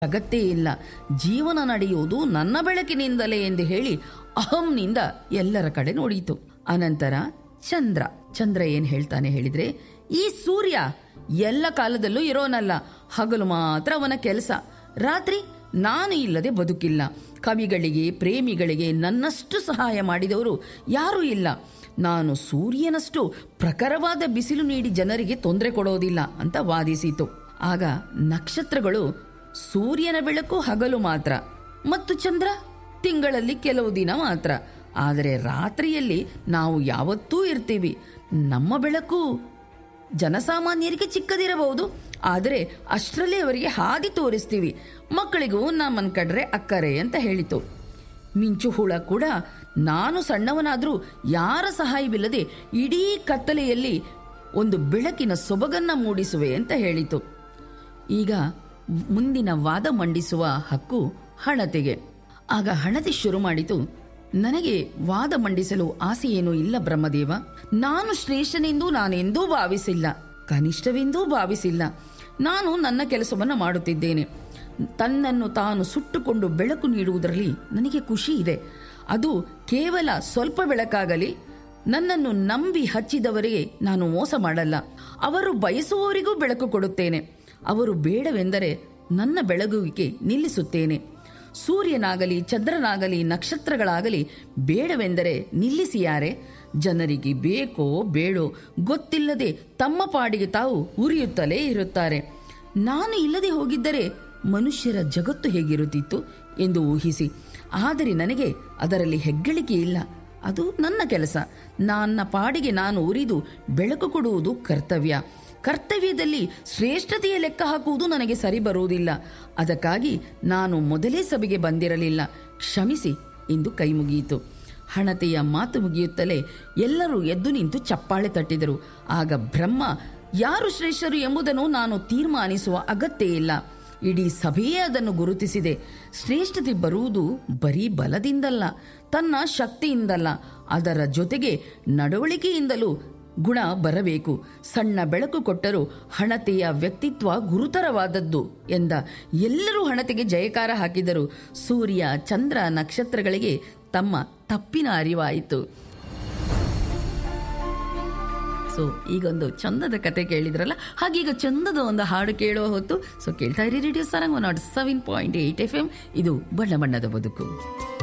ಅಗತ್ಯ ಇಲ್ಲ ಜೀವನ ನಡೆಯುವುದು ನನ್ನ ಬೆಳಕಿನಿಂದಲೇ ಎಂದು ಹೇಳಿ ಅಹಂನಿಂದ ಎಲ್ಲರ ಕಡೆ ನೋಡಿತು ಅನಂತರ ಚಂದ್ರ ಚಂದ್ರ ಏನ್ ಹೇಳ್ತಾನೆ ಹೇಳಿದ್ರೆ ಈ ಸೂರ್ಯ ಎಲ್ಲ ಕಾಲದಲ್ಲೂ ಇರೋನಲ್ಲ ಹಗಲು ಮಾತ್ರ ಅವನ ಕೆಲಸ ರಾತ್ರಿ ನಾನು ಇಲ್ಲದೆ ಬದುಕಿಲ್ಲ ಕವಿಗಳಿಗೆ ಪ್ರೇಮಿಗಳಿಗೆ ನನ್ನಷ್ಟು ಸಹಾಯ ಮಾಡಿದವರು ಯಾರೂ ಇಲ್ಲ ನಾನು ಸೂರ್ಯನಷ್ಟು ಪ್ರಖರವಾದ ಬಿಸಿಲು ನೀಡಿ ಜನರಿಗೆ ತೊಂದರೆ ಕೊಡೋದಿಲ್ಲ ಅಂತ ವಾದಿಸಿತು ಆಗ ನಕ್ಷತ್ರಗಳು ಸೂರ್ಯನ ಬೆಳಕು ಹಗಲು ಮಾತ್ರ ಮತ್ತು ಚಂದ್ರ ತಿಂಗಳಲ್ಲಿ ಕೆಲವು ದಿನ ಮಾತ್ರ ಆದರೆ ರಾತ್ರಿಯಲ್ಲಿ ನಾವು ಯಾವತ್ತೂ ಇರ್ತೀವಿ ನಮ್ಮ ಬೆಳಕು ಜನಸಾಮಾನ್ಯರಿಗೆ ಚಿಕ್ಕದಿರಬಹುದು ಆದರೆ ಅಷ್ಟರಲ್ಲಿ ಅವರಿಗೆ ಹಾದಿ ತೋರಿಸ್ತೀವಿ ಮಕ್ಕಳಿಗೂ ನಮ್ಮನ್ ಕಡ್ರೆ ಅಕ್ಕರೆ ಅಂತ ಹೇಳಿತು ಮಿಂಚು ಹುಳ ಕೂಡ ನಾನು ಸಣ್ಣವನಾದರೂ ಯಾರ ಸಹಾಯವಿಲ್ಲದೆ ಇಡೀ ಕತ್ತಲೆಯಲ್ಲಿ ಒಂದು ಬೆಳಕಿನ ಸೊಬಗನ್ನ ಮೂಡಿಸುವೆ ಅಂತ ಹೇಳಿತು ಈಗ ಮುಂದಿನ ವಾದ ಮಂಡಿಸುವ ಹಕ್ಕು ಹಣತೆಗೆ ಆಗ ಹಣತೆ ಶುರು ಮಾಡಿತು ನನಗೆ ವಾದ ಮಂಡಿಸಲು ಆಸೆಯೇನೂ ಇಲ್ಲ ಬ್ರಹ್ಮದೇವ ನಾನು ಶ್ರೇಷ್ಠನೆಂದು ನಾನೆಂದೂ ಭಾವಿಸಿಲ್ಲ ಕನಿಷ್ಠವೆಂದೂ ಭಾವಿಸಿಲ್ಲ ನಾನು ನನ್ನ ಕೆಲಸವನ್ನು ಮಾಡುತ್ತಿದ್ದೇನೆ ತನ್ನನ್ನು ತಾನು ಸುಟ್ಟುಕೊಂಡು ಬೆಳಕು ನೀಡುವುದರಲ್ಲಿ ನನಗೆ ಖುಷಿ ಇದೆ ಅದು ಕೇವಲ ಸ್ವಲ್ಪ ಬೆಳಕಾಗಲಿ ನನ್ನನ್ನು ನಂಬಿ ಹಚ್ಚಿದವರಿಗೆ ನಾನು ಮೋಸ ಮಾಡಲ್ಲ ಅವರು ಬಯಸುವವರಿಗೂ ಬೆಳಕು ಕೊಡುತ್ತೇನೆ ಅವರು ಬೇಡವೆಂದರೆ ನನ್ನ ಬೆಳಗುವಿಕೆ ನಿಲ್ಲಿಸುತ್ತೇನೆ ಸೂರ್ಯನಾಗಲಿ ಚಂದ್ರನಾಗಲಿ ನಕ್ಷತ್ರಗಳಾಗಲಿ ಬೇಡವೆಂದರೆ ನಿಲ್ಲಿಸಿಯಾರೆ ಜನರಿಗೆ ಬೇಕೋ ಬೇಡೋ ಗೊತ್ತಿಲ್ಲದೆ ತಮ್ಮ ಪಾಡಿಗೆ ತಾವು ಉರಿಯುತ್ತಲೇ ಇರುತ್ತಾರೆ ನಾನು ಇಲ್ಲದೆ ಹೋಗಿದ್ದರೆ ಮನುಷ್ಯರ ಜಗತ್ತು ಹೇಗಿರುತ್ತಿತ್ತು ಎಂದು ಊಹಿಸಿ ಆದರೆ ನನಗೆ ಅದರಲ್ಲಿ ಹೆಗ್ಗಳಿಕೆ ಇಲ್ಲ ಅದು ನನ್ನ ಕೆಲಸ ನನ್ನ ಪಾಡಿಗೆ ನಾನು ಉರಿದು ಬೆಳಕು ಕೊಡುವುದು ಕರ್ತವ್ಯ ಕರ್ತವ್ಯದಲ್ಲಿ ಶ್ರೇಷ್ಠತೆಯ ಲೆಕ್ಕ ಹಾಕುವುದು ನನಗೆ ಸರಿ ಬರುವುದಿಲ್ಲ ಅದಕ್ಕಾಗಿ ನಾನು ಮೊದಲೇ ಸಭೆಗೆ ಬಂದಿರಲಿಲ್ಲ ಕ್ಷಮಿಸಿ ಎಂದು ಕೈ ಮುಗಿಯಿತು ಹಣತೆಯ ಮಾತು ಮುಗಿಯುತ್ತಲೇ ಎಲ್ಲರೂ ಎದ್ದು ನಿಂತು ಚಪ್ಪಾಳೆ ತಟ್ಟಿದರು ಆಗ ಬ್ರಹ್ಮ ಯಾರು ಶ್ರೇಷ್ಠರು ಎಂಬುದನ್ನು ನಾನು ತೀರ್ಮಾನಿಸುವ ಅಗತ್ಯ ಇಲ್ಲ ಇಡೀ ಸಭೆಯೇ ಅದನ್ನು ಗುರುತಿಸಿದೆ ಶ್ರೇಷ್ಠತೆ ಬರುವುದು ಬರೀ ಬಲದಿಂದಲ್ಲ ತನ್ನ ಶಕ್ತಿಯಿಂದಲ್ಲ ಅದರ ಜೊತೆಗೆ ನಡವಳಿಕೆಯಿಂದಲೂ ಗುಣ ಬರಬೇಕು ಸಣ್ಣ ಬೆಳಕು ಕೊಟ್ಟರೂ ಹಣತೆಯ ವ್ಯಕ್ತಿತ್ವ ಗುರುತರವಾದದ್ದು ಎಂದ ಎಲ್ಲರೂ ಹಣತೆಗೆ ಜಯಕಾರ ಹಾಕಿದರು ಸೂರ್ಯ ಚಂದ್ರ ನಕ್ಷತ್ರಗಳಿಗೆ ತಮ್ಮ ತಪ್ಪಿನ ಅರಿವಾಯಿತು ಸೊ ಈಗೊಂದು ಚಂದದ ಕತೆ ಕೇಳಿದ್ರಲ್ಲ ಹಾಗೀಗ ಚಂದದ ಒಂದು ಹಾಡು ಕೇಳುವ ಹೊತ್ತು ಸೊ ಕೇಳ್ತಾ ಇರಿ radio Sarang one nought seven point eight F M ಇದು ಬಣ್ಣ ಬಣ್ಣದ ಬದುಕು